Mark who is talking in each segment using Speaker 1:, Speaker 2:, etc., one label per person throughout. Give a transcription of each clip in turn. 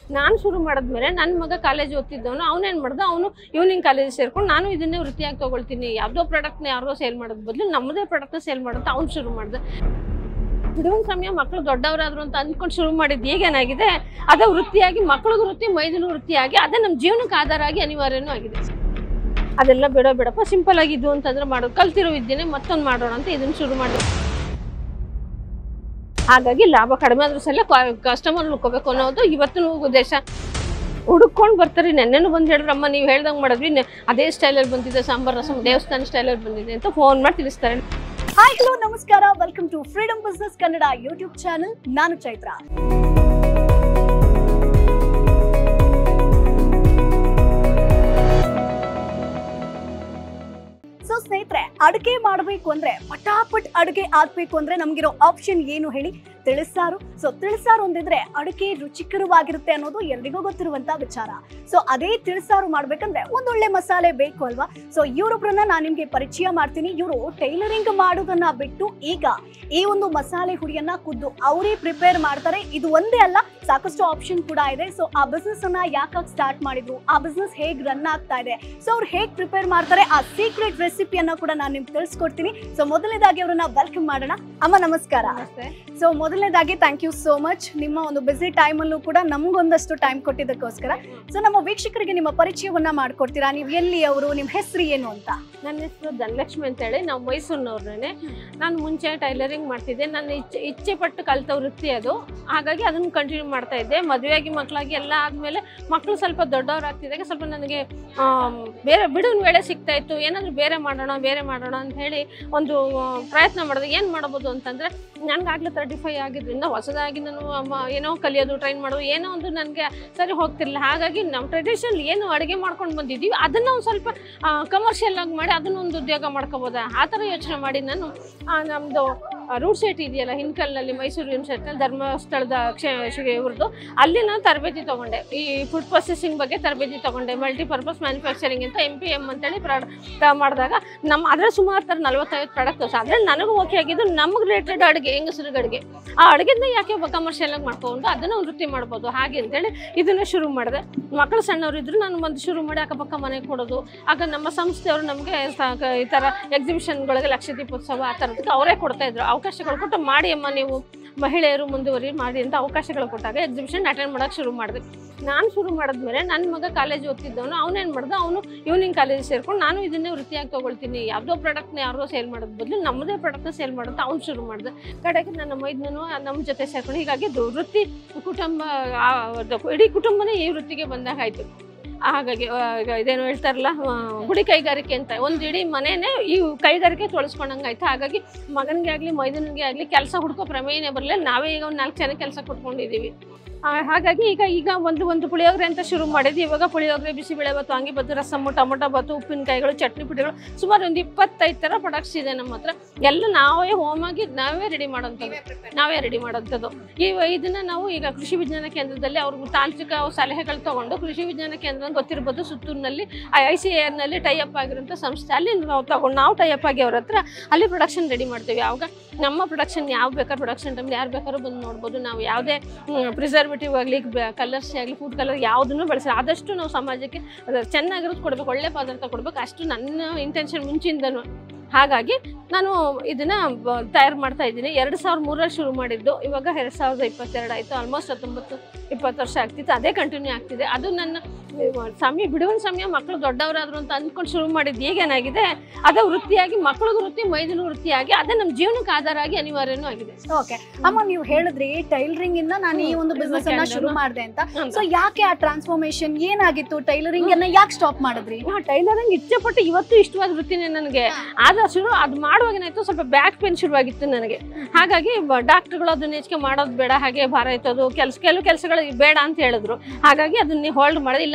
Speaker 1: ನಾನು ಶುರು ಮಾಡಿದ್ಮೇಲೆ ನನ್ನ ಮಗ ಕಾಲೇಜ್ ಓದ್ತಿದ್ದವನು ಅವನೇನು ಮಾಡ್ದ ಅವನು ಈವ್ನಿಂಗ್ ಕಾಲೇಜ್ ಸೇರ್ಕೊಂಡು ನಾನು ಇದನ್ನೇ ವೃತ್ತಿಯಾಗಿ ತಗೊಳ್ತೀನಿ ಯಾವುದೋ ಪ್ರಾಡಕ್ಟ್ನ ಯಾರಿಗೋ ಸೇಲ್ ಮಾಡೋದ್ ಬದಲು ನಮ್ಮದೇ ಪ್ರಾಡಕ್ಟ್ನ ಸೇಲ್ ಮಾಡೋದು ಅವ್ನು ಶುರು ಮಾಡ್ದೆ ಬಿಡುವಿನ ಸಮಯ ಮಕ್ಕಳು ದೊಡ್ಡವರಾದ್ರು ಅಂತ ಅಂದ್ಕೊಂಡು ಶುರು ಮಾಡಿದ್ದು ಈಗೇನಾಗಿದೆ ಅದೇ ವೃತ್ತಿಯಾಗಿ ಮಕ್ಕಳಿಗೂ ವೃತ್ತಿ ಮೈದನು ವೃತ್ತಿಯಾಗಿ ಅದೇ ನಮ್ಮ ಜೀವನಕ್ಕೆ ಆಧಾರ ಆಗಿ ಅನಿವಾರ್ಯನೂ ಆಗಿದೆ ಅದೆಲ್ಲ ಬಿಡೋ ಬಿಡಪ್ಪ ಸಿಂಪಲ್ ಆಗಿದ್ದು ಅಂತಂದ್ರೆ ಮಾಡೋದು ಕಲ್ತಿರೋ ವಿದ್ಯೆನೆ ಮತ್ತೊಂದು ಮಾಡೋಣ ಅಂತ ಇದನ್ನು ಶುರು ಮಾಡಿದೆ ಹಾಗಾಗಿ ಲಾಭ ಕಡಿಮೆ ಆದ್ರೂ ಸಲ ಕಸ್ಟಮರ್ ಉಳ್ಕೋಬೇಕು ಅನ್ನೋದು ಇವತ್ತಿನ ಉದ್ದೇಶ ಹುಡುಕೊಂಡು ಬರ್ತಾರೆ ನೆನ್ನೆನೂ ಬಂದು ಹೇಳಿದ್ರಮ್ಮ ನೀವು ಹೇಳ್ದಂಗೆ ಮಾಡಿದ್ವಿ ನೆ- ಅದೇ ಸ್ಟೈಲಲ್ಲಿ ಬಂದಿದೆ ಸಾಂಬಾರ್ ರಸಂ ದೇವಸ್ಥಾನ ಸ್ಟೈಲಲ್ಲಿ ಬಂದಿದೆ ಅಂತ ಫೋನ್ ಮಾಡಿ ತಿಳಿಸ್ತಾರೆ
Speaker 2: ಹಾಯ್ ಹಲೋ ನಮಸ್ಕಾರ welcome to freedom business Kannada YouTube channel ನಾನು ಚೈತ್ರ ಸೊ ಸ್ನೇಹಿತರೆ ಅಡುಗೆ ಮಾಡಬೇಕು ಅಂದ್ರೆ ಪಟಾಪಟ್ ಅಡುಗೆ ಆಗ್ಬೇಕು ಅಂದ್ರೆ ನಮ್ಗಿರೋ ಆಪ್ಷನ್ ಏನು ಹೇಳಿ ತಿಳಿಸಾರು ಸೊ ತಿಳಿಸಾರು ಒಂದಿದ್ರೆ ಅಡುಗೆ ರುಚಿಕರವಾಗಿರುತ್ತೆ ಅನ್ನೋದು ಎಲ್ರಿಗೂ ಗೊತ್ತಿರುವಂತ ವಿಚಾರ ಸೊ ಅದೇ ತಿಳಿಸಾರು ಮಾಡ್ಬೇಕಂದ್ರೆ ಒಂದೊಳ್ಳೆ ಮಸಾಲೆ ಬೇಕು ಅಲ್ವಾ ಸೊ ಇವರೊಬ್ಬರನ್ನ ನಾನು ನಿಮ್ಗೆ ಪರಿಚಯ ಮಾಡ್ತೀನಿ ಇವರು ಟೈಲರಿಂಗ್ ಮಾಡೋದನ್ನ ಬಿಟ್ಟು ಈಗ ಈ ಒಂದು ಮಸಾಲೆ ಹುಡಿಯನ್ನ ಖುದ್ದು ಅವರೇ ಪ್ರಿಪೇರ್ ಮಾಡ್ತಾರೆ ಇದು ಒಂದೇ ಅಲ್ಲ ಸಾಕಷ್ಟು ಆಪ್ಷನ್ ಕೂಡ ಇದೆ ಸೊ ಆ ಬಿಸ್ನೆಸ್ ಅನ್ನ ಯಾಕಾಗಿ ಸ್ಟಾರ್ಟ್ ಮಾಡಿದ್ರು ಆ ಬಿಸ್ನೆಸ್ ಹೇಗ್ ರನ್ ಆಗ್ತಾ ಇದೆ ಸೊ ಅವ್ರು ಹೇಗ್ ಪ್ರಿಪೇರ್ ಮಾಡ್ತಾರೆ ಆ ಸೀಕ್ರೆಟ್ ರೆಸಿಪಿಯನ್ನ ಕೂಡ ನಾನು ನಿಮ್ಗೆ ತಿಳಿಸ್ಕೊಡ್ತೀನಿ ಸೊ ಮೊದಲನೇದಾಗಿ ಅವರನ್ನ ವೆಲ್ಕಮ್ ಮಾಡೋಣ ಅಮ್ಮ ನಮಸ್ಕಾರ
Speaker 1: ನಮಸ್ತೆ
Speaker 2: ಸೊ ಮೊದಲನೇದಾಗಿ ಥ್ಯಾಂಕ್ ಯು ಸೋ ಮಚ್ ನಿಮ್ಮ ಒಂದು ಬಿಸಿ ಟೈಮಲ್ಲೂ ಕೂಡ ನಮ್ಗೊಂದಷ್ಟು ಟೈಮ್ ಕೊಟ್ಟಿದ್ದಕ್ಕೋಸ್ಕರ ಸೊ ನಮ್ಮ ವೀಕ್ಷಕರಿಗೆ ನಿಮ್ಮ ಪರಿಚಯವನ್ನ ಮಾಡ್ಕೊಡ್ತೀರಾ ನೀವು ಎಲ್ಲಿ ಅವರು ನಿಮ್ಮ ಹೆಸರು ಏನು ಅಂತ
Speaker 1: ನನ್ನ ಹೆಸರು ಧನಲಕ್ಷ್ಮಿ ಅಂತೇಳಿ ನಾವು ಮೈಸೂರಿನವ್ರನ್ನೇ ನಾನು ಮುಂಚೆ ಟೈಲರಿಂಗ್ ಮಾಡ್ತಿದ್ದೆ ನನ್ನ ಇಚ್ಛೆ ಇಚ್ಛೆ ಪಟ್ಟು ಕಲಿತ ವೃತ್ತಿ ಅದು ಹಾಗಾಗಿ ಅದನ್ನು ಕಂಟಿನ್ಯೂ ಮಾಡ್ತಾ ಇದ್ದೆ ಮದುವೆಯಾಗಿ ಮಕ್ಕಳಾಗಿ ಎಲ್ಲ ಆದಮೇಲೆ ಮಕ್ಕಳು ಸ್ವಲ್ಪ ದೊಡ್ಡವರಾಗ್ತಿದ್ದಾಗ ಸ್ವಲ್ಪ ನನಗೆ ಆಮ್, ಬೇರೆ ಬಿಡುವಿನ ವೇಳೆ ಸಿಗ್ತಾ ಇತ್ತು ಏನಾದರೂ ಬೇರೆ ಮಾಡೋಣ ಬೇರೆ ಮಾಡೋಣ ಅಂತ ಹೇಳಿ ಒಂದು ಆ, ಪ್ರಯತ್ನ ಮಾಡಿದೆ ಏನು ಮಾಡ್ಬೋದು ಅಂತಂದರೆ ನನಗಾಗಲೇ ತರ್ಟಿ ಫೈವ್ ಆಗಿದ್ದರಿಂದ ಹೊಸದಾಗಿ ನಾನು ಅಮ್ಮ- ಏನೋ ಕಲಿಯೋದು ಟ್ರೈನ್ ಮಾಡೋದು ಏನೋ ಒಂದು ನನಗೆ ಸರಿ ಹೋಗ್ತಿರ್ಲಿಲ್ಲ ಹಾಗಾಗಿ ನಮ್ಮ ಟ್ರೆಡಿಷನಲ್ ಏನು ಅಡುಗೆ ಮಾಡ್ಕೊಂಡು ಬಂದಿದ್ದೀವಿ ಅದನ್ನು ಒಂದು ಸ್ವಲ್ಪ ಕಮರ್ಷಿಯಲ್ ಆಗಿ ಮಾಡಿ ಅದನ್ನ ಒಂದು ಉದ್ಯೋಗ ಮಾಡ್ಕೋಬೋದಾ ಆ ಥರ ಯೋಚನೆ ಮಾಡಿ ನಾನು ನಮ್ಮದು ರೂಟ್ ಸೈಟ್ ಇದೆಯಲ್ಲ ಹಿನ್ಕಲ್ನಲ್ಲಿ ಮೈಸೂರು ಯೂನಿವರ್ಸಿಟಿನಲ್ಲಿ ಧರ್ಮಸ್ಥಳದ ಕ್ಷೇ ಇವ್ರದ್ದು ಅಲ್ಲಿ ನಾನು ತರಬೇತಿ ತೊಗೊಂಡೆ ಈ ಫುಡ್ ಪ್ರೊಸೆಸಿಂಗ್ ಬಗ್ಗೆ ತರಬೇತಿ ತೊಗೊಂಡೆ ಮಲ್ಟಿಪರ್ಪಸ್ ಮ್ಯಾನುಫ್ಯಾಕ್ಚರಿಂಗ್ ಅಂತ ಎಮ್ ಪಿ ಎಮ್ ಅಂತೇಳಿ ಪ್ರಾಡಕ್ಟ್ ಮಾಡಿದಾಗ ನಮ್ಮ ಅದ್ರಲ್ಲಿ ಸುಮಾರು ಥರ ನಲ್ವತ್ತೈವತ್ತು ಪ್ರಾಡಕ್ಟ್ ಅದ್ರಲ್ಲಿ ನನಗೂ ಓಕೆ ಆಗಿದ್ದು ನಮ್ಗೆ ರಿಲೇಟೆಡ್ ಅಡುಗೆ ಹೆಂಗಸ್ರಿಗೆ ಅಡುಗೆ ಆ ಅಡುಗೆನ ಯಾಕೆ ಕಮರ್ಷಿಯಲ್ ಆಗಿ ಮಾಡ್ಕೊಂಡು ಅದನ್ನು ವೃತ್ತಿ ಮಾಡ್ಬೋದು ಹಾಗೆ ಅಂತೇಳಿ ಇದನ್ನ ಶುರು ಮಾಡಿದೆ ಮಕ್ಕಳು ಸಣ್ಣವರು ಇದ್ರು ನಾನು ಒಂದು ಶುರು ಮಾಡಿ ಅಕ್ಕಪಕ್ಕ ಮನೆಗೆ ಕೊಡೋದು ಆಗ ನಮ್ಮ ಸಂಸ್ಥೆಯವರು ನಮಗೆ ಈ ಥರ ಎಕ್ಸಿಬಿಷನ್ಗಳಿಗೆ ಲಕ್ಷ ದೀಪೋತ್ಸವ ಆ ಥರದಕ್ಕೆ ಅವರೇ ಕೊಡ್ತಾ ಇದ್ರು ಅವಕಾಶಗಳು ಕೊಟ್ಟು ಮಾಡಿ ಅಮ್ಮ ನೀವು ಮಹಿಳೆಯರು ಮುಂದುವರಿ ಮಾಡಿ ಅಂತ ಅವಕಾಶಗಳು ಕೊಟ್ಟಾಗ ಎಕ್ಸಿಬಿಷನ್ ಅಟೆಂಡ್ ಮಾಡೋಕೆ ಶುರು ಮಾಡಿದೆ ನಾನು ಶುರು ಮಾಡಿದ್ಮೇಲೆ ನನ್ನ ಮಗ ಕಾಲೇಜ್ ಓದ್ತಿದ್ದವನು ಅವನೇನು ಮಾಡ್ದ ಅವನು ಈವ್ನಿಂಗ್ ಕಾಲೇಜ್ ಸೇರ್ಕೊಂಡು ನಾನು ಇದನ್ನೇ ವೃತ್ತಿಯಾಗಿ ತೊಗೊಳ್ತೀನಿ ಯಾವುದೋ ಪ್ರಾಡಕ್ಟ್ನ ಯಾರಿಗೋ ಸೇಲ್ ಮಾಡೋದು ಬದಲು ನಮ್ಮದೇ ಪ್ರಾಡಕ್ಟ್ನ ಸೇಲ್ ಮಾಡೋದು ಅವ್ನು ಶುರು ಮಾಡಿದೆ ಕಡೆಗೆ ನನ್ನ ಮೈದನು ನಮ್ಮ ಜೊತೆ ಸೇರ್ಕೊಂಡು ಹೀಗಾಗಿ ಇದು ವೃತ್ತಿ ಕುಟುಂಬ ಆ, ಅದು ಇಡೀ ಕುಟುಂಬನೇ ಈ ವೃತ್ತಿಗೆ ಬಂದಾಗ ಆಯಿತು ಹಾಗಾಗಿ ಆ, ಈಗ ಇದೇನು ಹೇಳ್ತಾರಲ್ಲ ಆ, ಗುಡಿ ಕೈಗಾರಿಕೆ ಅಂತ ಒಂದು ಇಡೀ ಮನೆನೇ ಈ ಕೈಗಾರಿಕೆ ತೊಳಸ್ಕೊಂಡಂಗೆ ಆಯ್ತು ಹಾಗಾಗಿ ಮಗನಿಗೆ ಆಗಲಿ ಮೈದನಿಗೆ ಆಗಲಿ ಕೆಲಸ ಹುಡ್ಕೋ ಪ್ರಮೇಯನೇ ಬರಲಿಲ್ಲ ನಾವೇ ಈಗ ಒಂದು ನಾಲ್ಕು ಜನ ಕೆಲಸ ಕೊಟ್ಕೊಂಡಿದ್ದೀವಿ ಆ, ಹಾಗಾಗಿ ಈಗ ಈಗ ಒಂದು ಒಂದು ಪುಳಿಯೋಗರೆ ಅಂತ ಶುರು ಮಾಡಿದ್ವಿ ಇವಾಗ ಪುಳಿಯೋಗರೆ ಬಿಸಿಬೇಳೆ ಬಾತು ವಾಂಗಿಬಾತು ರಸಮ್ಮು ಟೊಮೊಟೊ ಬಾತು ಉಪ್ಪಿನಕಾಯಿಗಳು ಚಟ್ನಿ ಪುಡಿಗಳು ಸುಮಾರು ಒಂದು ಇಪ್ಪತ್ತೈದು ಥರ ಪ್ರಾಡಕ್ಟ್ಸ್ ಇದೆ ನಮ್ಮ ಹತ್ರ ಎಲ್ಲ ನಾವೇ ಹೋಮಾಗಿ ನಾವೇ ರೆಡಿ ಮಾಡೋಂಥದ್ದು ನಾವೇ ರೆಡಿ ಮಾಡೋಂಥದ್ದು ಈ ಇದನ್ನ ನಾವು ಈಗ ಕೃಷಿ ವಿಜ್ಞಾನ ಕೇಂದ್ರದಲ್ಲಿ ಅವ್ರಿಗೆ ತಾಂತ್ರಿಕ ಸಲಹೆಗಳು ತಗೊಂಡು ಕೃಷಿ ವಿಜ್ಞಾನ ಕೇಂದ್ರ ಗೊತ್ತಿರ್ಬೋದು ಸುತ್ತೂರಿನಲ್ಲಿ ಐ ಸಿ ನಲ್ಲಿ ಟೈಅಪ್ ಆಗಿರೋಂಥ ಸಂಸ್ಥೆ ಅಲ್ಲಿ ನಾವು ತಗೊಂಡು ನಾವು ಟೈಅಪ್ ಆಗಿ ಅವ್ರ ಹತ್ರ ಅಲ್ಲಿ ಪ್ರೊಡಕ್ಷನ್ ರೆಡಿ ಮಾಡ್ತೀವಿ ಆವಾಗ ನಮ್ಮ ಪ್ರೊಡಕ್ಷನ್ ಯಾವ ಬೇಕಾದ್ರೂ ಪ್ರೊಡಕ್ಷನ್ ಟೈಮ್ಲಿ ಯಾರು ಬೇಕಾದ್ರೂ ಬಂದು ನೋಡ್ಬೋದು ನಾವು ಯಾವುದೇ ಪ್ರಿಸರ್ವೇಟಿವ್ ಆಗಲಿ ಕಲರ್ಸ್ ಆಗಲಿ ಫುಡ್ ಕಲರ್ ಯಾವುದನ್ನು ಬಳಸಿ ಆದಷ್ಟು ನಾವು ಸಮಾಜಕ್ಕೆ ಅದು ಚೆನ್ನಾಗಿರೋದು ಕೊಡ್ಬೇಕು ಒಳ್ಳೆ ಪದಾರ್ಥ ಕೊಡ್ಬೇಕು ಅಷ್ಟು ನನ್ನ ಇಂಟೆನ್ಷನ್ ಮುಂಚಿಂದನು ಹಾಗಾಗಿ ನಾನು ಇದನ್ನ ಬ- ತಯಾರು ಮಾಡ್ತಾ ಇದ್ದೀನಿ ಎರಡು ಸಾವಿರದ ಮೂರಲ್ಲಿ ಶುರು ಮಾಡಿದ್ದು ಇವಾಗ ಎರಡು ಸಾವಿರದ ಇಪ್ಪತ್ತೆರಡು ಆಯಿತು ಆಲ್ಮೋಸ್ಟ್ ಹತ್ತೊಂಬತ್ತು ಇಪ್ಪತ್ತು ವರ್ಷ ಆಗ್ತಿತ್ತು ಅದೇ ಕಂಟಿನ್ಯೂ ಆಗ್ತಿದೆ ಅದು ನನ್ನ ಸಮಯ ಬಿಡುವಿನ ಸಮಯ ಮಕ್ಕಳು ದೊಡ್ಡವರಾದ್ರು ಅಂತ ಅಂದ್ಕೊಂಡು ಶುರು ಮಾಡಿದ್ದು ಈಗೇನಾಗಿದೆ ಅದೇ ವೃತ್ತಿಯಾಗಿ ಮಕ್ಕಳಿಗೂ ವೃತ್ತಿ ಮೈದನು ವೃತ್ತಿಯಾಗಿ ಅದೇ ನಮ್ಮ ಜೀವನಕ್ಕೆ ಆಧಾರ ಆಗಿ ಅನಿವಾರ್ಯನೂ ಆಗಿದೆ
Speaker 2: ಓಕೆ ಅಮ್ಮ ನೀವು ಹೇಳಿದ್ರಿ ಟೈಲರಿಂಗ್ ಇಂದ ನಾನು ಈ ಒಂದು ಬಿಸ್ನೆಸ್ ಅನ್ನ ಶುರು ಮಾಡಿದೆ ಅಂತ
Speaker 1: ಹೌದು.
Speaker 2: ಸೊ ಯಾಕೆ ಆ ಟ್ರಾನ್ಸ್ಫಾರ್ಮೇಶನ್ ಏನಾಗಿತ್ತು ಟೈಲರಿಂಗ್ ಅನ್ನ ಯಾಕೆ ಸ್ಟಾಪ್ ಮಾಡಿದ್ರಿ
Speaker 1: ನಾ ಟೈಲರಿಂಗ್ ಇಷ್ಟಪಟ್ಟು ಇವತ್ತು ಇಷ್ಟವಾದ ವೃತ್ತಿನೇ ನನಗೆ ಆದ ಶುರು ಅದು ಮಾಡುವಾಗ ಏನಾಯ್ತು ಸ್ವಲ್ಪ ಬ್ಯಾಕ್ ಪೇನ್ ಶುರುವಾಗಿತ್ತು ನನಗೆ ಹಾಗಾಗಿ ಡಾಕ್ಟರ್ಗಳು ಅದನ್ನ ಹೆಚ್ಚಿಗೆ ಮಾಡೋದು ಬೇಡ ಹಾಗೆ ಭಾರ ಎತ್ತೋದು ಕೆಲಸ ಕೆಲವು ಕೆಲಸಗಳು ಬೇಡ ಅಂತ ಹೇಳಿದ್ರು ಹಾಗಾಗಿ ಅದನ್ನ ಹೋಲ್ಡ್ ಮಾಡೋದು ಇಲ್ಲಾಂದ್ರೆ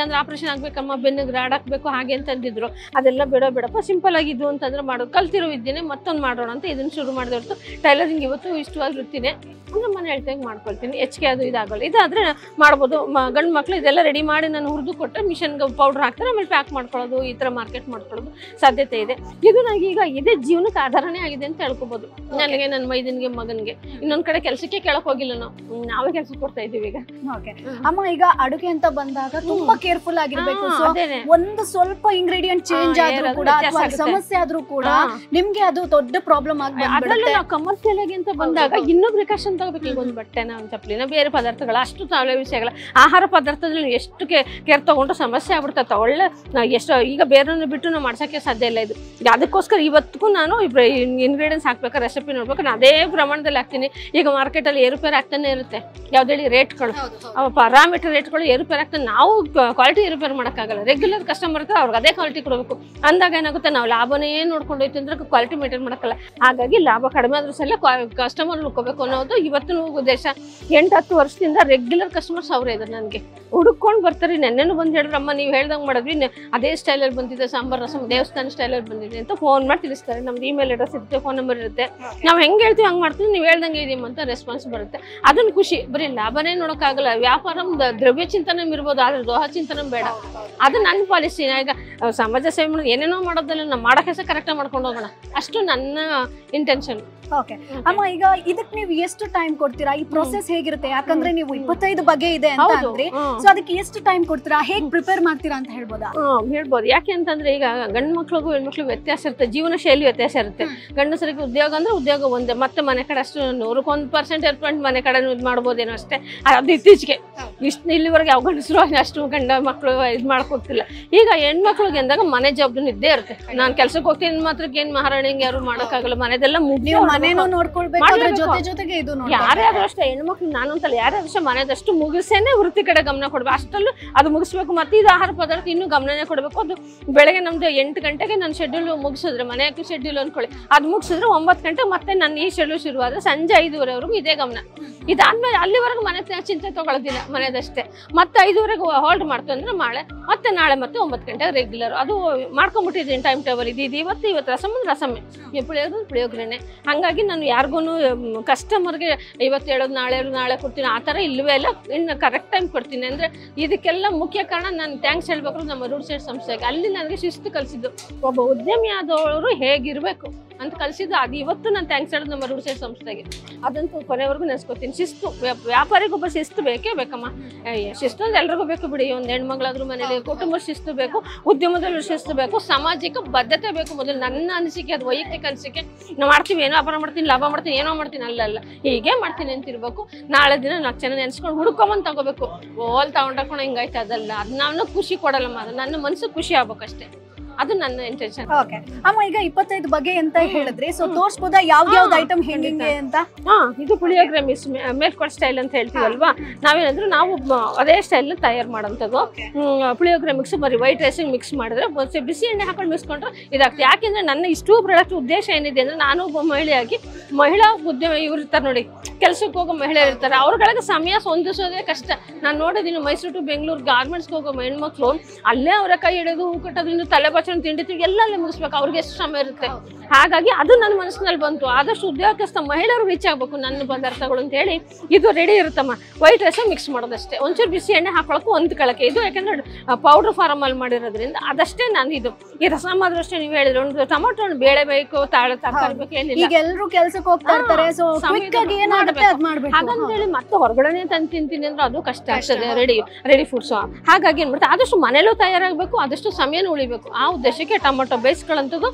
Speaker 1: ಅಂತಂದ್ರೆ ಆಪರೇಷನ್ ಆಗ್ಬೇಕಮ್ಮ ಬೆನ್ನಿಗೆ ರಾಡ್ ಹಾಕ್ಬೇಕು ಹಾಗೆ ಅಂತ ಅಂದಿದ್ರು ಅದೆಲ್ಲ ಬೇಡ ಬೇಡಪ್ಪ ಸಿಂಪಲ್ ಆಗಿದ್ದು ಅಂತಂದ್ರೆ ಮಾಡೋದು ಕಲ್ತಿರೋ ವಿದ್ಯೆನೆ ಮತ್ತೊಂದು ಮಾಡೋಣ ಅಂತ ಇದನ್ನ ಶುರು ಮಾಡಿದೆ ಹೊರತು ಟೈಲರಿಂಗ್ ಇವತ್ತು ಇಷ್ಟವಾಗಿ ವೃತ್ತಿನೇ ಅಂದ್ರೆ ಮನೆ ಹೇಳ್ತಂಗೆ ಮಾಡ್ಕೊಳ್ತೀನಿ ಹೆಚ್ಚಿಗೆ ಅದು ಇದಾಗಲ್ಲ ಇದಾದ್ರೆ ಮಾಡ್ಬೋದು ಮ- ಗಂಡು ಮಕ್ಳು ಇದೆಲ್ಲ ರೆಡಿ ಮಾಡಿ ನಾನು ಹುರಿದು ಕೊಟ್ಟರೆ ಮಿಷನ್ಗೆ ಪೌಡರ್ ಹಾಕ್ತಾರೆ ಆಮೇಲೆ ಪ್ಯಾಕ್ ಮಾಡ್ಕೊಳ್ಳೋದು ಈ ಥರ ಮಾರ್ಕೆಟ್ ಮಾಡ್ಕೊಳ್ಳೋದು ಸಾಧ್ಯತೆ ಇದೆ ಇದು ನನಗೆ ಈಗ ಇದೇ ಜೀವನಕ್ಕೆ ಆಧಾರನೇ ಆಗಿದೆ ಅಂತ ಹೇಳ್ಕೊಬೋದು ನನಗೆ ನನ್ನ ಮೈದನಿಗೆ ಮಗನಿಗೆ ಇನ್ನೊಂದ್ ಕಡೆ ಕೆಲಸಕ್ಕೆ ಕೇಳಕ್ ಹೋಗಿಲ್ಲ ನಾವು ಹ್ಮ್, ನಾವೇ ಕೆಲಸ ಕೊಡ್ತಾ ಇದೀವಿ ಈಗ
Speaker 2: ಓಕೆ ಅಮ್ಮ ಈಗ ಅಡುಗೆ ಅಂತ ಬಂದಾಗ ತುಂಬಾ ಕೇರ್ಫುಲ್ ಆಗಿರ್ಬೇಕು
Speaker 1: ಹಾ,
Speaker 2: ಸೊ
Speaker 1: ಅದೇನೆ
Speaker 2: ಒಂದು ಸ್ವಲ್ಪ ಇಂಗ್ರೀಡಿಯಂಟ್ ಚೇಂಜ್
Speaker 1: ಹಾ,
Speaker 2: ಆದ್ರೂ
Speaker 1: ಏನಾದ್ರು
Speaker 2: ಕೂಡ
Speaker 1: ವ್ಯತ್ಯಾಸ
Speaker 2: ಅಥವಾ
Speaker 1: ಆಗುತ್ತೆ.
Speaker 2: ಸಮಸ್ಯೆ ಆದ್ರೂ ಕೂಡ
Speaker 1: ಹಾ.
Speaker 2: ನಿಮ್ಗೆ ಅದು ದೊಡ್ಡ ಪ್ರಾಬ್ಲಮ್ ಆಗಿ
Speaker 1: ಅದ್ರಲ್ಲೂ
Speaker 2: ಬಂದ್ಬಿಡುತ್ತೆ
Speaker 1: ನಾವು ಕಮರ್ಷಿಯಲ್ ಆಗಿ ಅಂತ ಬಂದಾಗ ಇನ್ನೂ ಪ್ರಿಕಾಷನ್ ತಗೋಬೇಕು ಈಗ ಒಂದು ಬಟ್ಟೆನ ಒಂದು ಚಪ್ಪಲಿನ ಬೇರೆ ಪದಾರ್ಥಗಳು ಅಷ್ಟು ತಾಳೆ ವಿಷಯಗಳ ಆಹಾರ ಪದಾರ್ಥದಲ್ಲಿ ಎಷ್ಟು ಕೇರ್ ತಗೊಂಡು ಸಮಸ್ಯೆ ಆಗ್ಬಿಡ್ತದೆ ಒಳ್ಳೆ ನಾವು ಎಷ್ಟು ಈಗ ಬೇರೆಯವ್ರನ್ನ ಬಿಟ್ಟು ನಾವು ಮಾಡ್ಸೋಕ್ಕೆ ಸಾಧ್ಯ ಇಲ್ಲ ಇದು ಅದಕ್ಕೋಸ್ಕರ ಇವತ್ತಿಗೂ ನಾನು ಇಂಗ್ರೀಡಿಯೆಂಟ್ಸ್ ಹಾಕ್ಬೇಕಾದ್ರೆ ರೆಸಿಪಿ ನೋಡ್ಬೇಕು ನಾನು ಅದೇ ಪ್ರಮಾಣದಲ್ಲಿ ಹಾಕ್ತೀನಿ ಈಗ ಮಾರ್ಕೆಟಲ್ಲಿ ಏರುಪೇರು ಆಗ್ತಾನೆ ಇರುತ್ತೆ ಯಾವ್ದೇಳಿ ರೇಟ್ಗಳು ಪಾರಾಮೀಟರ್ ರೇಟ್ಗಳು ಏರುಪೇರು ಆಗ್ತಾನೆ ನಾವು ಕ್ವಾಲಿಟಿ ಏರುಪೇರು ಮಾಡೋಕ್ಕಾಗಲ್ಲ ರೆಗ್ಯುಲರ್ ಕಸ್ಟಮರ್ ಇರ್ತಾರೆ ಅವ್ರಿಗೆ ಅದೇ ಕ್ವಾಲಿಟಿ ಕೊಡಬೇಕು ಅಂದಾಗ ಏನಾಗುತ್ತೆ ನಾವು ಲಾಭನೇ ನೋಡ್ಕೊಂಡು ಹೋಯ್ತು ಅಂದ್ರೆ ಕ್ವಾಲಿಟಿ ಮೇಂಟೈನ್ ಮಾಡೋಕ್ಕಲ್ಲ ಹಾಗಾಗಿ ಲಾಭ ಕಡಿಮೆ ಆದ್ರೂ ಸಲ ಕಸ್ಟಮರ್ ಉಳ್ಕೋಬೇಕು ಅನ್ನೋದು ಇವತ್ತಿನ ಉದ್ದೇಶ ಎಂಟು ಹತ್ತು ವರ್ಷದಿಂದ ರೆಗ್ಯುಲರ್ ಕಸ್ಟಮರ್ಸ್ ಅವರೇ ಇದ್ದಾರೆ ನನಗೆ ಹುಡುಕೊಂಡು ಬರ್ತಾರೆ ನೆನ್ನೆನೂ ಬಂದು ಹೇಳಿದ್ರಮ್ಮ ನೀವು ಹೇಳ್ದಂಗೆ ಮಾಡಿದ್ವಿ ನೆ- ಅದೇ ಸ್ಟೈಲಲ್ಲಿ ಬಂದಿದೆ ಸಾಂಬಾರ್ ರಸಂ ದೇವಸ್ಥಾನ ಸ್ಟೈಲಲ್ಲಿ ಬಂದಿದೆ ಅಂತ ಫೋನ್ ಮಾಡಿ ತಿಳಿಸ್ತಾರೆ ನಮ್ದು ಇಮೇಲ್ ಅಡ್ರೆಸ್ ಇರುತ್ತೆ ಫೋನ್ ನಂಬರ್ ಇರುತ್ತೆ ನಾವು ಹೆಂಗೆ ಹೇಳ್ತೀವಿ ಹಂಗೆ ಮಾಡ್ತೀವಿ ನೀವು ಹೇಳ್ದಂಗೆ ಇದೀವಿ ಅಂತ ರೆಸ್ಪಾನ್ಸ್ ಬರುತ್ತೆ ಅದನ್ನ ಖುಷಿ ಬರೀ ಲಾಭನೇ ನೋಡೋಕ್ಕಾಗಲ್ಲ ವ್ಯಾಪಾರ ದ್ರವ್ಯ ಚಿಂತನೆ ಇರ್ಬೋದು ಆದ್ರೆ ದೋಹ ಚಿಂತನೆ ಬೇಡ ಅದು ನನ್ನ ಪಾಲಿಸಿ ಈಗ ಅಹ್, ಸಮಾಜ ಸೇವೆ ಮಾಡೋದು ಏನೇನೋ ಮಾಡೋದಲ್ಲ ನಾವು ಮಾಡೋ ಕೆಲಸ ಕರೆಕ್ಟಾಗಿ ಮಾಡ್ಕೊಂಡು ಹೋಗೋಣ ಅಷ್ಟು ನನ್ನ ಇಂಟೆನ್ಷನ್
Speaker 2: ಓಕೆ ಅಮ್ಮ ಈಗ ಇದಕ್ ನೀವು ಎಷ್ಟು ಟೈಮ್ ಕೊಡ್ತೀರಾ ಈ ಪ್ರೊಸೆಸ್ ಹೇಗಿರುತ್ತೆ ಯಾಕಂದ್ರೆ ನೀವು ಇಪ್ಪತ್ತೈದು ಬಗೆ ಇದೆ ಅಂತ
Speaker 1: ಹೌದು
Speaker 2: ಅಂದ್ರೆ
Speaker 1: ಹ್ಮ್.
Speaker 2: ಸೊ ಅದಕ್ಕೆ ಎಷ್ಟು ಟೈಮ್ ಕೊಡ್ತೀರಾ ಹೇಗ್ ಪ್ರಿಪೇರ್ ಮಾಡ್ತೀರಾ ಅಂತ ಹೇಳ್ಬೋದಾ
Speaker 1: ಹ್ಮ್, ಹೇಳ್ಬೋದು ಯಾಕೆ ಅಂತಂದ್ರೆ ಈಗ ಗಂಡು ಮಕ್ಳಿಗೂ ಹೆಣ್ಮಕ್ಳಿಗೂ ವ್ಯತ್ಯಾಸ ಇರುತ್ತೆ ಜೀವನ ಶೈಲಿ ವ್ಯತ್ಯಾಸ ಇರುತ್ತೆ ಗಂಡಸರಿಗೆ ಉದ್ಯೋಗ ಅಂದ್ರೆ ಉದ್ಯೋಗ ಒಂದೇ ಮತ್ತೆ ಮನೆ ಕಡೆ ಅಷ್ಟು ನೂರಕ್ಕೊಂದು ಪರ್ಸೆಂಟ್ ಎರಡು ಮನೆ ಕಡೆ ಇದು ಮಾಡ್ಬೋದೇನೋ ಅಷ್ಟೇ ಅದು ಇತ್ತೀಚೆಗೆ ಇಷ್ಟು ಇಲ್ಲಿವರೆಗೆ ಯಾವ ಗಂಡಸರು ಅಷ್ಟು ಗಂಡ ಮಕ್ಕಳು ಇದು ಮಾಡ್ಕೊತಿಲ್ಲ ಈಗ ಹೆಣ್ಮಕ್ಳಿಗೆ ಅಂದಾಗ ಮನೆ ಜವಾಬ್ದಾರಿ ಇದ್ದೇ ಇರುತ್ತೆ ನಾನು ಕೆಲ್ಸಕ್ಕೆ ಹೋಗ್ತೀನಿ ಮಾತ್ರಕ್ಕೆ ಏನು ಮಹಾರಾಣಿಂಗೆ ಯಾರು ಮಾಡೋಕ್ಕಾಗಲ್ಲ ಮನೆದೆಲ್ಲ ಮುಗಿಸಿ
Speaker 2: ನೀವು ಮನೇನು ನೋಡ್ಕೊಳ್ಬೇಕು ಅದ್ರ
Speaker 1: ಮಾಡ್ಲೇಬೇಕು.
Speaker 2: ಜೊತೆ ಜೊತೆಗೆ ಇದು
Speaker 1: ಯಾರೇ ಆದ್ರೂ ಅಷ್ಟೇ ಹೆಣ್ಮಕ್ಳು ನಾನು ಅಂತಲ್ಲ ಯಾರೇ ಆದ್ರೂ ಅಷ್ಟೇ ಮನೆದಷ್ಟು ಮುಗಿಸೇನೆ ವೃತ್ತಿ ಕಡೆ ಗಮನ ಕೊಡ್ಬೇಕು ಅಷ್ಟಲ್ಲೂ ಅದು ಮುಗಿಸ್ಬೇಕು ಮತ್ತೆ ಇದು ಆಹಾರ ಪದಾರ್ಥ ಇನ್ನೂ ಗಮನನೇ ಕೊಡಬೇಕು ಅದು ಬೆಳಗ್ಗೆ ನಮ್ದು ಎಂಟು ಗಂಟೆಗೆ ನನ್ನ ಶೆಡ್ಯೂಲ್ ಮುಗಿಸಿದ್ರೆ ಮನೆ ಹಾಕಿ ಶೆಡ್ಯೂಲ್ ಅನ್ಕೊಳ್ಳಿ ಅದು ಮುಗಿಸಿದ್ರೆ ಒಂಬತ್ತು ಗಂಟೆ ಮತ್ತೆ ನನ್ನ ಈ ಶೆಡ್ಯೂಲ್ ಶುರುವಾದ್ರೆ ಸಂಜೆ ಐದುವರೆವರೆಗೂ ಇದೇ ಗಮನ ಇದಾದ್ಮೇಲೆ ಅಲ್ಲಿವರೆಗೂ ಮನೆ ತ- ಚಿಂತೆ ತಗೊಳ್ಳೋದಿಲ್ಲ ಮನೆದಷ್ಟೇ ಮತ್ತೆ ಐದುವರೆಗೆ ಹೋಲ್ಡ್ ಮಾಡ್ತು ಅಂದ್ರೆ ನಾಳೆ ಮತ್ತೆ ನಾಳೆ ಮತ್ತೆ ಒಂಬತ್ತು ಗಂಟೆಗೆ ರೆಗ್ಯುಲರ್ ಅದು ಮಾಡ್ಕೊಂಡ್ಬಿಟ್ಟಿದ್ದೀನಿ ಟೈಮ್ ಟೇಬಲ್ ಇದು ಇದು ಇವತ್ತು ಇವತ್ತು ರಸಮ್ ಅಂದ್ರೆ ರಸಮ್ಮೆ ಈ ಪುಳಿಯೋಗರೆ ಪುಳಿಯೋಗರೆನೆ ಹಾಗಾಗಿ ನಾನು ಯಾರಿಗೂ ಕಸ್ಟಮರ್ಗೆ ಇವತ್ತು ಹೇಳೋದು ನಾಳೆ ಹೇಳೋದು ನಾಳೆ ಕೊಡ್ತೀನಿ ಆ ಥರ ಇಲ್ಲವೇ ಇಲ್ಲ ಇನ್ನು ಕರೆಕ್ಟ್ ಟೈಮ್ ಕೊಡ್ತೀನಿ ಅಂದರೆ ಇದಕ್ಕೆಲ್ಲ ಮುಖ್ಯ ಕಾರಣ ನಾನು ಥ್ಯಾಂಕ್ಸ್ ಹೇಳ್ಬೇಕು ನಮ್ಮ ರೂಡ್ ಸೈಡ್ ಸಂಸ್ಥೆಗೆ ಅಲ್ಲಿ ನನಗೆ ಶಿಸ್ತು ಕಲಿಸಿದ್ದು ಒಬ್ಬ ಉದ್ಯಮಿ ಆದವರು ಹೇಗಿರಬೇಕು ಅಂತ ಕಲಿಸಿದ್ದು ಅದು ಇವತ್ತು ನಾನು ಥ್ಯಾಂಕ್ಸ್ ಹೇಳೋದು ನಮ್ಮ ರೂಡ್ ಸೈಡ್ ಸಂಸ್ಥೆಗೆ ಅದಂತೂ ಕೊನೆವರೆಗೂ ನೆನೆಸ್ಕೊತೀನಿ ಶಿಸ್ತು ವ್ಯಾಪ್- ವ್ಯಾಪಾರಿಗೊಬ್ಬ ಶಿಸ್ತು ಬೇಕೇ ಬೇಕಮ್ಮ ಏ, ಶಿಸ್ತು ಅಂದ್ರೆ ಎಲ್ರಿಗೂ ಬೇಕು ಬಿಡಿ ಒಂದು ಹೆಣ್ಮಗಳಾದ್ರೂ ಮನೇಲಿ ಕುಟುಂಬ ಶಿಸ್ತು ಬೇಕು ಉದ್ಯಮದಲ್ಲಿ ಶಿಸ್ತು ಬೇಕು ಸಾಮಾಜಿಕ ಬದ್ಧತೆ ಬೇಕು ಮೊದಲು ನನ್ನ ಅನಿಸಿಕೆ ಅದು ವೈಯಕ್ತಿಕ ಅನಿಸಿಕೆ ನಾವು ಮಾಡ್ತೀವಿ ಏನೋ ವ್ಯಾಪಾರ ಮಾಡ್ತೀನಿ ಲಾಭ ಮಾಡ್ತೀನಿ ಏನೋ ಮಾಡ್ತೀನಿ ಅಲ್ಲ ಅಲ್ಲ ಹೀಗೆ ಮಾಡ್ತೀನಿ ಅಂತ ಇರ್ಬೇಕು ನಾಳೆ ದಿನ ನಾಲ್ಕು ಜನ ನೆನ್ಸ್ಕೊಂಡು ಹುಡ್ಕೊಂಬಂದು ತಗೋಬೇಕು ಓಲ್ ತಗೊಂಡಾಕೊಂಡು ಹಿಂಗಾಯ್ತು ಅದಲ್ಲ ಅದು ನಾನು ಖುಷಿ ಕೊಡಲ್ಲಮ್ಮ ಅದು ನನ್ನ ಮನಸ್ಸು ಖುಷಿ ಆಗ್ಬೇಕಷ್ಟೇ ಅದು ನನ್ನ ಇಂಟೆನ್ಷನ್
Speaker 2: ಓಕೆ ಅಮ್ಮ ಈಗ ಇಪ್ಪತ್ತೈದು ಬಗೆ ಅಂತ ಹೇಳಿದ್ರಿ ಸೊ ತೋರ್ಸ್ಬೋದಾ ಯಾವ್ದು ಯಾವ್ದು
Speaker 1: ಹಾ,
Speaker 2: ಐಟಮ್ ಹೆಂಗೆ ಅಂತ
Speaker 1: ಹಾ ಇದು ಪುಳಿಯೋಗರೆ ಮಿಸ್ ಮೇಲ್ಕೊಡ್ ಸ್ಟೈಲ್ ಅಂತ ಹೇಳ್ತೀವಲ್ವಾ ನಾವೇನಂದ್ರೆ ನಾವು ಮ- ಅದೇ ಸ್ಟೈಲ್ ತಯಾರು ಮಾಡೋಂಥದ್ದು ಹ್ಮ್, ಪುಳಿಯೋಗರೆ ಮಿಕ್ಸ್ ಬರೀ ವೈಟ್ ರೈಸಿಗೆ ಮಿಕ್ಸ್ ಮಾಡಿದ್ರೆ ಒಂದ್ಸಲ ಬಿಸಿ ಎಣ್ಣೆ ಹಾಕೊಂಡು ಮಿಕ್ಸ್ಕೊಂಡ್ರೆ ಇದಾಗ್ತದೆ ಯಾಕೆಂದ್ರೆ ನನ್ನ ಇಷ್ಟು ಪ್ರಾಡಕ್ಟ್ ಉದ್ದೇಶ ಏನಿದೆ ಅಂದ್ರೆ ನಾನು ಒಬ್ಬ ಮಹಿಳೆಯಾಗಿ ಮಹಿಳಾ ಉದ್ಯಮ ಇವ್ರು ಇರ್ತಾರೆ ನೋಡಿ ಕೆಲ್ಸಕ್ಕೆ ಹೋಗೋ ಮಹಿಳೆಯರು ಇರ್ತಾರೆ ಅವ್ರಗಳಿಗೆ ಸಮಯ ಹೊಂದಿಸೋದೇ ಕಷ್ಟ ನಾನು ನೋಡಿದ್ದೀನಿ ಮೈಸೂರು ಟು ಬೆಂಗಳೂರು ಗಾರ್ಮೆಂಟ್ಸ್ಗೆ ಹೋಗೋ ಹೆಣ್ಮಕ್ಳು ಅಲ್ಲೇ ಅವರ ಕೈ ಹಿಡಿದು ಹೂ ಕಟ್ಟೋದ್ರಿಂದ ತಲೆ ಬಚ್ಚ ತಿಂಡಿ ತಿಂಡಿ ಎಲ್ಲ ಅಲ್ಲೇ ಮುಗಿಸ್ಬೇಕು ಅವ್ರಿಗೆ ಎಷ್ಟು ಸಮಯ ಇರುತ್ತೆ ಹಾಗಾಗಿ ಅದು ನನ್ನ ಮನಸ್ಸಿನಲ್ಲಿ ಬಂತು ಆದಷ್ಟು ಉದ್ಯೋಗಸ್ಥ ಮಹಿಳೆಯರು ರೀಚ್ ಆಗ್ಬೇಕು ನನ್ನ ಪದಾರ್ಥಗಳು ಅಂತ ಹೇಳಿ ಇದು ರೆಡಿ ಇರುತ್ತಮ್ಮ ವೈಟ್ ರೈಸ್ ಮಿಕ್ಸ್ ಮಾಡೋದಷ್ಟೇ ಒಂಚೂರು ಬಿಸಿ ಎಣ್ಣೆ ಹಾಕೊಳಕ್ಕೂ ಒಂದು ಕಳಕೆ ಇದು ಯಾಕಂದ್ರೆ ಪೌಡರ್ ಫಾರ್ಮ್ ಅಲ್ಲಿ ಮಾಡಿರೋದ್ರಿಂದ ಅದಷ್ಟೇ ನಾನು ಇದು ಈ ರಸಮ್ ಆದ್ರೂ ಅಷ್ಟೇ ನೀವು ಹೇಳಿದ್ರೆ ಒಂದು ಟೊಮೊಟೊ ಒಂದು ಬೇಳೆ ಬೇಕು ತಾಳ ತರಕಾರಿ ಬೇಕು ಏನಿಲ್ಲ
Speaker 2: ಈಗ ಎಲ್ರು ಕೆಲ್ಸಕ್ಕೆ ಹೋಗ್ತಾ ಇರ್ತಾರೆ ಸೊ
Speaker 1: ಸಮಯದ
Speaker 2: ಕ್ವಿಕ್ ಆಗಿ ಏನಾಗುತ್ತೆ ಅದ್ ಮಾಡ್ಬೇಕು
Speaker 1: ಹಾಗಂತೇಳಿ ಮತ್ತೆ ಹೊರಗಡೆ ತಂದು ತಿಂತೀನಿ ಅಂದ್ರೆ ಅದು ಕಷ್ಟ ಆಗ್ತದೆ ರೆಡಿ ರೆಡಿ ಫುಡ್ಸ್ ಹಾಗಾಗಿ ಏನ್ ಮಾಡ್ತಾರೆ ಆದಷ್ಟು ಮನೇಲೂ ತಯಾರಾಗಬೇಕು ಆದಷ್ಟು ಸಮಯನೂ ಉಳಿಬೇಕು ಆ ಉದ್ದೇಶಕ್ಕೆ ಟೊಮೊಟೊ ಬೇಯಿಸ್ಕೊಳ್ಳೋಂಥದ್ದು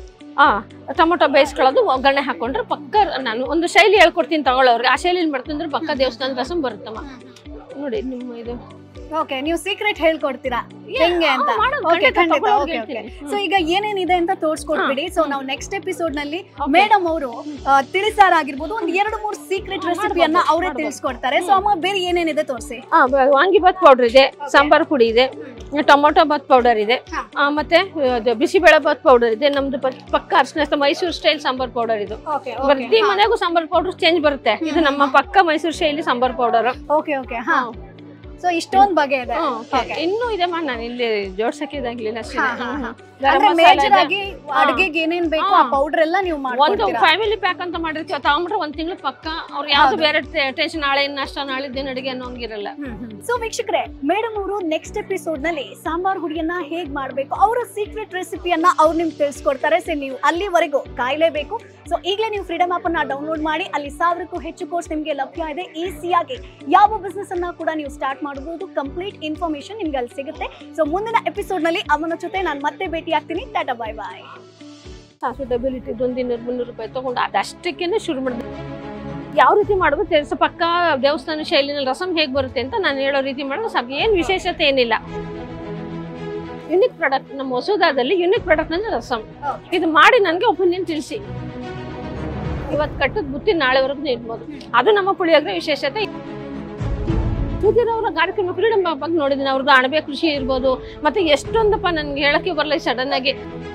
Speaker 1: ಆ ಟೊಮೊಟೊ ಬೇಯಿಸ್ಕೊಳ್ಳೋದು ಒಗ್ಗರಣೆ ಹಾಕೊಂಡ್ರೆ ಪಕ್ಕ ನಾನು ಒಂದು ಶೈಲಿ ಹೇಳ್ಕೊಡ್ತೀನಿ ತಗೊಳ್ಳೋರ್ಗೆ ಆ ಶೈಲಿ ಮಾಡ್ತೀನಿ ಅಂದ್ರೆ ಪಕ್ಕ ದೇವಸ್ಥಾನದ ರಸಂ ಬರುತ್ತಮ್ಮ ನೋಡಿ ನಿಮ್ಮ ಇದು
Speaker 2: ಓಕೆ ನೀವು ಸೀಕ್ರೆಟ್ ಹೇಳ್ಕೊಡ್ತೀರಾ ಹೆಂಗೆ ಅಂತ
Speaker 1: ಹಾ, ಮಾಡೋದು
Speaker 2: ಓಕೆ
Speaker 1: ಖಂಡಿತ
Speaker 2: ಖಂಡಿತ
Speaker 1: ತಗೊಳ್ಳೋರ್ಗೆ
Speaker 2: ಓಕೆ ಓಕೆ
Speaker 1: ಹೇಳ್ತೀನಿ.
Speaker 2: ಸೊ ಈಗ ಏನೇನಿದೆ ಅಂತ ತೋರ್ಸ್ಕೊಟ್ಬಿಡಿ ಸೊ ನಾವು ನೆಕ್ಸ್ಟ್ ಎಪಿಸೋಡ್ ನಲ್ಲಿ
Speaker 1: Okay.
Speaker 2: ಮೇಡಮ್ ಅವರು ತಿಳಿಸಾರ್ ಆಗಿರ್ಬೋದು ಒಂದ್ ಎರಡು ಮೂರು ಸೀಕ್ರೆಟ್ ರೆಸಿಪಿಯನ್ನ
Speaker 1: ಮಾಡ್ಬೋದು,
Speaker 2: ಅವರೇ
Speaker 1: ಮಾಡ್ಬೋದು.
Speaker 2: ತಿಳಿಸ್ಕೊಡ್ತಾರೆ ಸೊ ಅಮ್ಮ ಬೇರೆ ಏನೇನಿದೆ ತೋರಿಸಿ
Speaker 1: ಆ, ಬ- ವಾಂಗಿಭಾತ್ ಪೌಡರ್ ಇದೆ ಸಾಂಬಾರ್ ಪುಡಿ ಇದೆ ಟೊಮೊಟೊ ಬಾತ್ ಪೌಡರ್ ಇದೆ
Speaker 2: ಹಾ.
Speaker 1: ಆ, ಮತ್ತೆ ಅದು ಬಿಸಿಬೇಳೆ ಬಾತ್ ಪೌಡರ್ ಇದೆ ನಮ್ದು ಪ- ಪಕ್ಕ ಅರ್ಶಿನ ಮೈಸೂರು ಸ್ಟೈಲ್ ಸಾಂಬಾರ್ ಪೌಡರ್ ಇದು
Speaker 2: ಓಕೆ
Speaker 1: ಪ್ರತಿ ಮನೆಗೂ ಸಾಂಬಾರ್ ಪೌಡರ್ ಚೇಂಜ್ ಬರುತ್ತೆ ಇದು ನಮ್ಮ ಪಕ್ಕ ಮೈಸೂರು ಶೈಲಿ ಸಾಂಬಾರ್ ಪೌಡರ್
Speaker 2: ಓಕೆ ಓಕೆ ಹಾ ಸೊ ಇಷ್ಟೊಂದ್ ಬಗೆ ಇದೆ
Speaker 1: ಹ್ಮ್, okay.
Speaker 2: Okay.
Speaker 1: ಇನ್ನೂ ಇದೆ ಮಾ ನಾನು ಇಲ್ಲಿ ಜೋಡ್ಸಕ್ಕೆ ಇದಾಗ್ಲಿಲ್ಲ ಅಷ್ಟೇ
Speaker 2: ಹಾ, ಹಾ,
Speaker 1: ಹ್ಮ್,
Speaker 2: ಹಾ.
Speaker 1: ಹ್ಮ್. ಗರಂ
Speaker 2: ಅಂದ್ರೆ
Speaker 1: ಮಸಾಲ
Speaker 2: ಮೇಜರ್
Speaker 1: ಇದೆ.
Speaker 2: ಆಗಿ ಅಡುಗೆಗೆ ಏನೇನ್ ಬೇಕು ಆ
Speaker 1: ಹಾ.
Speaker 2: ಪೌಡರ್ ಎಲ್ಲ ನೀವು
Speaker 1: ಒಂದು
Speaker 2: ಮಾಡ್ಕೊಡ್ತೀರಾ
Speaker 1: ಫ್ಯಾಮಿಲಿ ಪ್ಯಾಕ್ ಅಂತ ಮಾಡಿರ್ತೀವಿ ತಗೊಂಡ್ರೆ ಒಂದ್ ತಿಂಗಳು ಪಕ್ಕ ಅವ್ರು ಯಾವ್ದು
Speaker 2: ಹೌದು.
Speaker 1: ಬೇರೆ ಟೆನ್ಷನ್ ನಾಳೆ ನಾಷ್ಟ ನಾಳೆ ದಿನ ಅಡಿಗೆ ಅನ್ನೋ ಹಂಗಿರಲ್ಲ
Speaker 2: ಸೊ ವೀಕ್ಷಕರೇ ಮೇಡಮ್ ಅವರು ನೆಕ್ಸ್ಟ್ ಎಪಿಸೋಡ್ ನಲ್ಲಿ ಸಾಂಬಾರ್ ಹುಡಿಯನ್ನ ಹೇಗ್ ಮಾಡ್ಬೇಕು ಅವರ ಸೀಕ್ರೆಟ್ ರೆಸಿಪಿಯನ್ನ ಅವ್ರು ನಿಮ್ಗೆ ತಿಳಿಸ್ಕೊಡ್ತಾರೆ ಸೊ ನೀವು ಅಲ್ಲಿವರೆಗೂ ಕಾಯಲೇಬೇಕು ಸೊ ಈಗಲೇ ನೀವು ಫ್ರೀಡಮ್ ಆಪ್ ಅನ್ನ ಡೌನ್ಲೋಡ್ ಮಾಡಿ ಅಲ್ಲಿ ಸಾವಿರಕ್ಕೂ ಹೆಚ್ಚು ಕೋರ್ಸ್ ನಿಮ್ಗೆ ಲಭ್ಯ ಇದೆ ಈಸಿಯಾಗಿ ಯಾವ ಬಿಸ್ನೆಸ್ ಅನ್ನ ಕೂಡ ನೀವು ಸ್ಟಾರ್ಟ್ ಮಾಡಬಹುದು ಕಂಪ್ಲೀಟ್ ಇನ್ಫಾರ್ಮೇಶನ್ ನಿಮ್ಗೆ ಅಲ್ಲಿ ಸಿಗುತ್ತೆ ಸೊ ಮುಂದಿನ ಎಪಿಸೋಡ್ ನಲ್ಲಿ ಅವನ ಜೊತೆ ನಾನು ಮತ್ತೆ ಭೇಟಿ ಆಗ್ತೀನಿ ಟಾಟಾ ಬಾಯ್ ಬಾಯ್
Speaker 1: ಸಾಸು ಡಬಲ್ ಇಟ್ಟಿದ್ದು ಒಂದು ಇನ್ನೂರು ಮುನ್ನೂರು ರೂಪಾಯಿ ತಗೊಂಡು ಅದಷ್ಟಕ್ಕೇನೆ ಶುರು ಮಾಡಿದೆ ಯಾವ ರೀತಿ ಮಾಡೋದು ತಿಳಿಸ ಪಕ್ಕ ದೇವಸ್ಥಾನ ಶೈಲಿನಲ್ಲಿ ರಸಂ ಹೇಗೆ ಬರುತ್ತೆ ಅಂತ ನಾನು ಹೇಳೋ ರೀತಿ ಮಾಡೋದು ಸಾಕು ಏನು ವಿಶೇಷತೆ ಏನಿಲ್ಲ ಯುನಿಕ್ ಪ್ರಾಡಕ್ಟ್ ನಮ್ಮ ಹೊಸದಾದಲ್ಲಿ ಯುನಿಕ್ ಪ್ರಾಡಕ್ಟ್ ಅಂದ್ರೆ ರಸಂ ಇದು ಮಾಡಿ ನನಗೆ ಒಪಿನಿಯನ್ ತಿಳಿಸಿ ಇವತ್ತು ಕಟ್ಟದ ಬುತ್ತಿ ನಾಳೆವರೆಗೂ ಇಡ್ಬೋದು ಅದು ನಮ್ಮ ಪುಳಿಯೋಗರೆ ವಿಶೇಷತೆ ಸುಧೀರ್ ಕಾರ್ಯಕ್ರಮ ಫ್ರೀಡಮ್ ಬಗ್ಗೆ ನೋಡಿದ್ದೀನಿ ಅವ್ರದ್ದು ಅಣಬೆ ಕೃಷಿ ಇರ್ಬೋದು ಮತ್ತೆ ಎಷ್ಟೊಂದಪ್ಪ ನನ್ಗೆ ಹೇಳಕ್ಕೆ ಬರಲ್ಲ ಸಡನ್ ಆಗಿ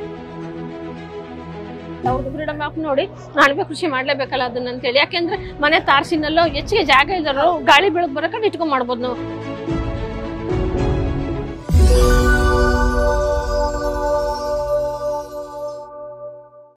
Speaker 1: ಅವ್ರದ್ದು ಫ್ರೀಡಮ್ ಆಪ್ ನೋಡಿ ಅಣಬೆ ಕೃಷಿ ಮಾಡ್ಲೇಬೇಕಲ್ಲ ಅದನ್ನ ಅಂತೇಳಿ ಯಾಕೆಂದ್ರೆ ಮನೆ ತಾರ್ಸಿನಲ್ಲೋ ಹೆಚ್ಚಿಗೆ ಜಾಗ ಇದ್ದಾರೋ ಗಾಳಿ ಬೆಳಕು ಬರಕಂಡು ಇಟ್ಕೊಂಡ್ ಮಾಡ್ಬೋದು ನಾವು